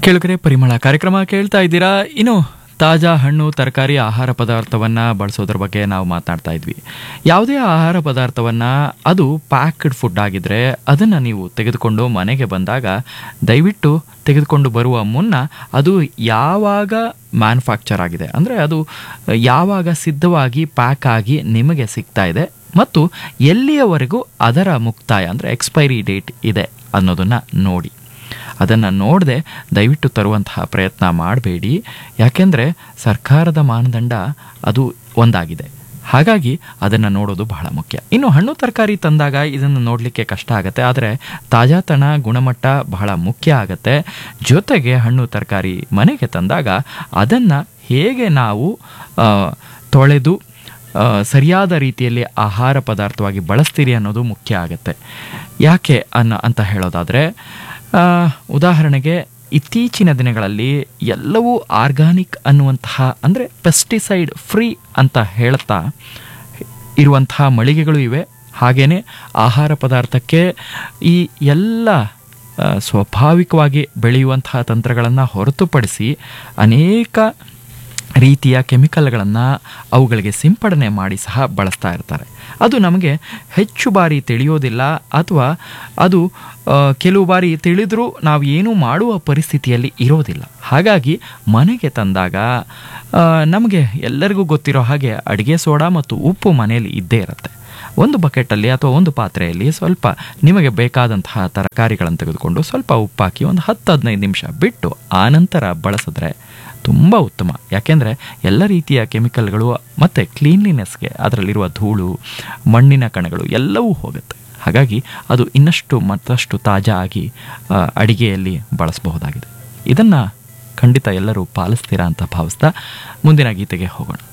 ಕೆಳಗರೆ ಪರಿಮಳ ಕಾರ್ಯಕ್ರಮ ಕೇಳ್ತಾ ಇದ್ದೀರಾ ಇನ್ನು ತಾಜಾ ಹಣ್ಣು ತರಕಾರಿ ಆಹಾರ ಪದಾರ್ಥವನ್ನ ಬಳಸೋದ್ರ ಬಗ್ಗೆ ನಾವು ಮಾತನಾಡ್ತಾ ಇದ್ವಿ ಯಾವುದೇ ಆಹಾರ ಪದಾರ್ಥವನ್ನ ಅದು ಪ್ಯಾಕ್ಡ್ ಫುಡ್ ಆಗಿದ್ರೆ ಅದನ್ನ ನೀವು ತೆಗೆದುಕೊಂಡು ಮನೆಗೆ ಬಂದಾಗ ದಯವಿಟ್ಟು ತೆಗೆದುಕೊಂಡು ಬರುವ ಮುನ್ನ ಅದು ಯಾವಾಗ ಮ್ಯಾನುಫ್ಯಾಕ್ಚರ್ ಆಗಿದೆ ಅಂದರೆ ಅದು ಯಾವಾಗ ಸಿದ್ಧವಾಗಿ ಪ್ಯಾಕ್ ಆಗಿ ನಿಮಗೆ ಸಿಗ್ತಾ ಇದೆ ಮತ್ತು ಎಲ್ಲಿಯವರೆಗೂ ಅದರ ಮುಕ್ತಾಯ ಅಂದರೆ ಎಕ್ಸ್ಪೈರಿ ಡೇಟ್ ಇದೆ ಅನ್ನೋದನ್ನು ನೋಡಿ ಅದನ್ನು ನೋಡದೆ ದಯವಿಟ್ಟು ತರುವಂತಹ ಪ್ರಯತ್ನ ಮಾಡಬೇಡಿ ಯಾಕೆಂದರೆ ಸರ್ಕಾರದ ಮಾನದಂಡ ಅದು ಒಂದಾಗಿದೆ ಹಾಗಾಗಿ ಅದನ್ನು ನೋಡೋದು ಬಹಳ ಮುಖ್ಯ ಇನ್ನು ಹಣ್ಣು ತರಕಾರಿ ತಂದಾಗ ಇದನ್ನು ನೋಡಲಿಕ್ಕೆ ಕಷ್ಟ ಆಗುತ್ತೆ ಆದರೆ ತಾಜಾತನ ಗುಣಮಟ್ಟ ಬಹಳ ಮುಖ್ಯ ಆಗುತ್ತೆ ಜೊತೆಗೆ ಹಣ್ಣು ತರಕಾರಿ ಮನೆಗೆ ತಂದಾಗ ಅದನ್ನು ಹೇಗೆ ನಾವು ಆ, ತೊಳೆದು ಆ, ಸರಿಯಾದ ರೀತಿಯಲ್ಲಿ ಆಹಾರ ಪದಾರ್ಥವಾಗಿ ಬಳಸ್ತೀರಿ ಅನ್ನೋದು ಮುಖ್ಯ ಆಗುತ್ತೆ ಯಾಕೆ ಅನ್ನ ಅಂತ ಹೇಳೋದಾದರೆ ಆ, ಉದಾಹರಣೆಗೆ ಇತ್ತೀಚಿನ ದಿನಗಳಲ್ಲಿ ಎಲ್ಲವೂ ಆರ್ಗಾನಿಕ್ ಅನ್ನುವಂತಹ ಅಂದರೆ ಪೆಸ್ಟಿಸೈಡ್ ಫ್ರೀ ಅಂತ ಹೇಳ್ತಾ ಇರುವಂತಹ ಮಳಿಗೆಗಳು ಇವೆ ಹಾಗೆಯೇ ಆಹಾರ ಪದಾರ್ಥಕ್ಕೆ ಈ ಎಲ್ಲ ಆ, ಸ್ವಾಭಾವಿಕವಾಗಿ ಬೆಳೆಯುವಂತಹ ತಂತ್ರಗಳನ್ನು ಹೊರತುಪಡಿಸಿ ಅನೇಕ ರೀತಿಯ ಕೆಮಿಕಲ್ಗಳನ್ನು ಅವುಗಳಿಗೆ ಸಿಂಪಡಣೆ ಮಾಡಿ ಸಹ ಬಳಸ್ತಾ ಇರ್ತಾರೆ ಅದು ನಮಗೆ ಹೆಚ್ಚು ಬಾರಿ ತಿಳಿಯೋದಿಲ್ಲ ಅಥವಾ ಅದು ಆ, ಕೆಲವು ಬಾರಿ ತಿಳಿದರೂ ನಾವು ಏನೂ ಮಾಡುವ ಪರಿಸ್ಥಿತಿಯಲ್ಲಿ ಇರೋದಿಲ್ಲ ಹಾಗಾಗಿ ಮನೆಗೆ ತಂದಾಗ ಆ, ನಮಗೆ ಎಲ್ಲರಿಗೂ ಗೊತ್ತಿರೋ ಹಾಗೆ ಅಡುಗೆ ಸೋಡಾ ಮತ್ತು ಉಪ್ಪು ಮನೆಯಲ್ಲಿ ಇದ್ದೇ ಇರುತ್ತೆ ಒಂದು ಬಕೆಟಲ್ಲಿ ಅಥವಾ ಒಂದು ಪಾತ್ರೆಯಲ್ಲಿ ಸ್ವಲ್ಪ ನಿಮಗೆ ಬೇಕಾದಂತಹ ತರಕಾರಿಗಳನ್ನು ತೆಗೆದುಕೊಂಡು ಸ್ವಲ್ಪ ಉಪ್ಪಾಕಿ ಒಂದು ಹತ್ತು ಹದಿನೈದು ನಿಮಿಷ ಬಿಟ್ಟು ಆನಂತರ ಬಳಸಿದ್ರೆ ತುಂಬ ಉತ್ತಮ ಯಾಕೆಂದರೆ ಎಲ್ಲ ರೀತಿಯ ಕೆಮಿಕಲ್ಗಳು ಮತ್ತು ಕ್ಲೀನ್ಲಿನೆಸ್ಗೆ ಅದರಲ್ಲಿರುವ ಧೂಳು ಮಣ್ಣಿನ ಕಣಗಳು ಎಲ್ಲವೂ ಹೋಗುತ್ತೆ ಹಾಗಾಗಿ ಅದು ಇನ್ನಷ್ಟು ಮತ್ತಷ್ಟು ತಾಜಾ ಆಗಿ ಆ, ಅಡಿಗೆಯಲ್ಲಿ ಬಳಸಬಹುದಾಗಿದೆ ಇದನ್ನು ಖಂಡಿತ ಎಲ್ಲರೂ ಪಾಲಿಸ್ತೀರಾ ಅಂತ ಭಾವಿಸ್ತಾ ಮುಂದಿನ ಗೀತೆಗೆ ಹೋಗೋಣ